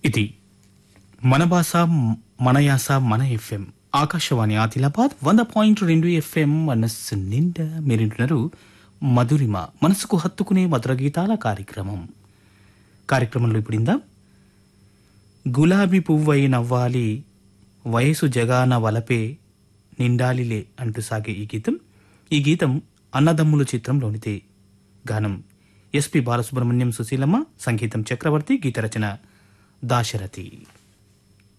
ఇది మన భాష మన యాస మన ఎఫ్ఎం ఆకాశవాణి ఆదిలాబాద్ వంద పాయింట్ రెండు ఎఫ్ఎం మనస్సు నిండా మీరింటున్నారు మధురిమ మనసుకు హత్తుకునే మధుర గీతాల కార్యక్రమం కార్యక్రమంలో ఇప్పుడిందా గులాబీ పువ్వై నవ్వాలి వయసు జగాన వలపే నిండాలిలే అంటూ సాగే ఈ గీతం ఈ గీతం అన్నదమ్ముల చిత్రంలోనిదే గానం ఎస్పి బాలసుబ్రహ్మణ్యం సుశీలమ్మ సంగీతం చక్రవర్తి గీత రచన దాశరథి